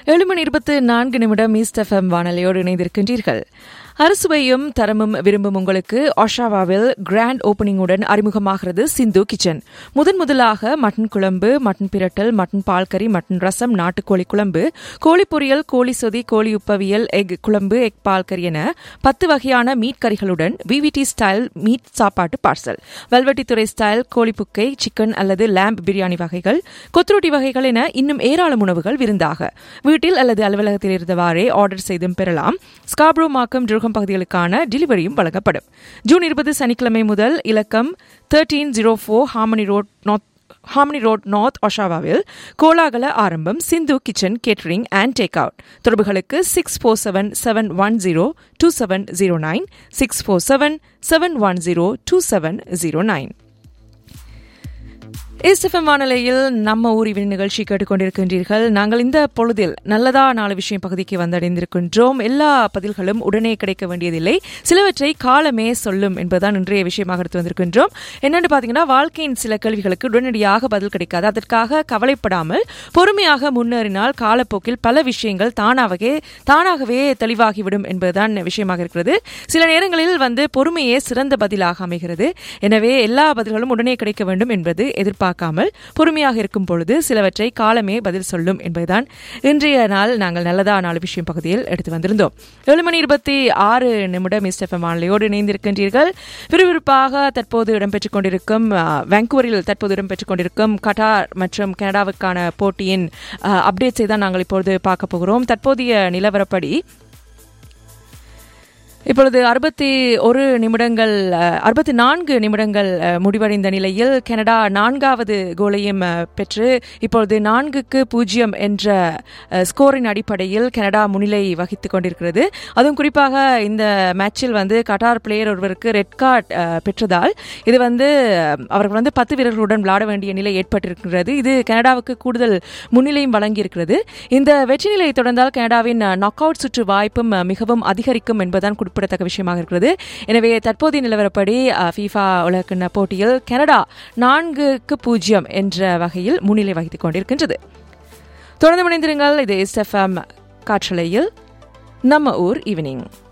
ஏழு மணி இருபத்து நான்கு நிமிடம் ஈஸ்ட் எஃப்எம் வானொலியோடு இணைந்திருக்கின்றீர்கள் அரசுவையும் தரமும் விரும்பும் உங்களுக்கு ஒஷாவாவில் கிராண்ட் ஓபனிங்குடன் அறிமுகமாகிறது சிந்து கிச்சன் முதன் முதலாக மட்டன் குழம்பு மட்டன் பிரட்டல் மட்டன் பால்கறி மட்டன் ரசம் நாட்டுக்கோழி குழம்பு கோழி பொரியல் கோழி சொதி கோழி உப்பவியல் எக் குழம்பு எக் பால்கறி என பத்து வகையான மீட் கறிகளுடன் விவிடி ஸ்டைல் மீட் சாப்பாட்டு பார்சல் வெல்வெட்டித்துறை ஸ்டைல் கோழி புக்கை சிக்கன் அல்லது லேம்ப் பிரியாணி வகைகள் கொத்துரொட்டி வகைகள் என இன்னும் ஏராளம் உணவுகள் விருந்தாக வீட்டில் அல்லது அலுவலகத்தில் இருந்தவாறே ஆர்டர் செய்தும் பெறலாம் ஸ்காப்ரோ மாக்கம் துருகம் பகுதிகளுக்கான டெலிவரியும் வழங்கப்படும் ஜூன் இருபது சனிக்கிழமை முதல் இலக்கம் thirteen zero four Harmony Road North Harmony Road North ஒஷாவாவில் கோலாகல ஆரம்பம் Sindhu kitchen catering and take out தொடர்புகளுக்கு six four seven seven one zero two seven zero nine six four seven seven one zero two seven zero nine SFM வானொலியில் நம்ம ஊர் இவன் நிகழ்ச்சி கேட்டுக்கொண்டிருக்கின்றீர்கள் நாங்கள் இந்த பொழுதில் நல்லதா நாலு விஷயம் பகுதிக்கு வந்தடைந்திருக்கின்றோம் எல்லா பதில்களும் உடனே கிடைக்க வேண்டியதில்லை சிலவற்றை காலமே சொல்லும் என்பதுதான் இன்றைய விஷயமாக எடுத்து வந்திருக்கின்றோம் என்னென்னு பார்த்தீங்கன்னா வாழ்க்கையின் சில கேள்விகளுக்கு உடனடியாக பதில் கிடைக்காது அதற்காக கவலைப்படாமல் பொறுமையாக முன்னேறினால் காலப்போக்கில் பல விஷயங்கள் தானாகவே தானாகவே தெளிவாகிவிடும் என்பதுதான் விஷயமாக இருக்கிறது சில நேரங்களில் வந்து பொறுமையே சிறந்த பதிலாக அமைகிறது எனவே எல்லா பதில்களும் உடனே கிடைக்க வேண்டும் என்பது எதிர்பார்ப்பு பார்க்காமல் பொறுமையாக இருக்கும் பொழுது சிலவற்றை காலமே பதில் சொல்லும் என்பதுதான் இன்றைய நாள் நாங்கள் நல்லதா நாலு விஷயம் பகுதியில் எடுத்து வந்திருந்தோம் ஏழு மணி இருபத்தி ஆறு நிமிடம் இஸ்டெஃபம் வானிலையோடு இணைந்திருக்கின்றீர்கள் விறுவிறுப்பாக தற்போது இடம்பெற்றுக் கொண்டிருக்கும் வெங்கூரில் தற்போது இடம்பெற்றுக் கொண்டிருக்கும் கட்டார் மற்றும் கனடாவுக்கான போட்டியின் அப்டேட்ஸை தான் நாங்கள் இப்பொழுது பார்க்க போகிறோம் தற்போதைய நிலவரப்படி இப்பொழுது அறுபத்தி ஒரு நிமிடங்கள் அறுபத்தி நான்கு நிமிடங்கள் முடிவடைந்த நிலையில் கனடா நான்காவது கோலையும் பெற்று இப்பொழுது நான்குக்கு பூஜ்ஜியம் என்ற ஸ்கோரின் அடிப்படையில் கனடா முன்னிலை வகித்துக் கொண்டிருக்கிறது அதுவும் குறிப்பாக இந்த மேட்சில் வந்து கட்டார் பிளேயர் ஒருவருக்கு ரெட் கார்டு பெற்றதால் இது வந்து அவர்கள் வந்து பத்து வீரர்களுடன் விளையாட வேண்டிய நிலை ஏற்பட்டிருக்கிறது இது கனடாவுக்கு கூடுதல் முன்னிலையும் வழங்கியிருக்கிறது இந்த வெற்றி நிலையை தொடர்ந்தால் கனடாவின் நாக் அவுட் சுற்று வாய்ப்பும் மிகவும் அதிகரிக்கும் என்பதுதான் குறிப்பிடத்தக்க விஷயமாக இருக்கிறது எனவே தற்போதைய நிலவரப்படி ஃபீஃபா உலகக்கிண்ண போட்டியில் கனடா நான்குக்கு பூஜ்ஜியம் என்ற வகையில் முன்னிலை வகித்துக் கொண்டிருக்கின்றது தொடர்ந்து இணைந்திருங்கள் இது எஸ்எஃப்எம் காற்றலையில் நம்ம ஊர் ஈவினிங்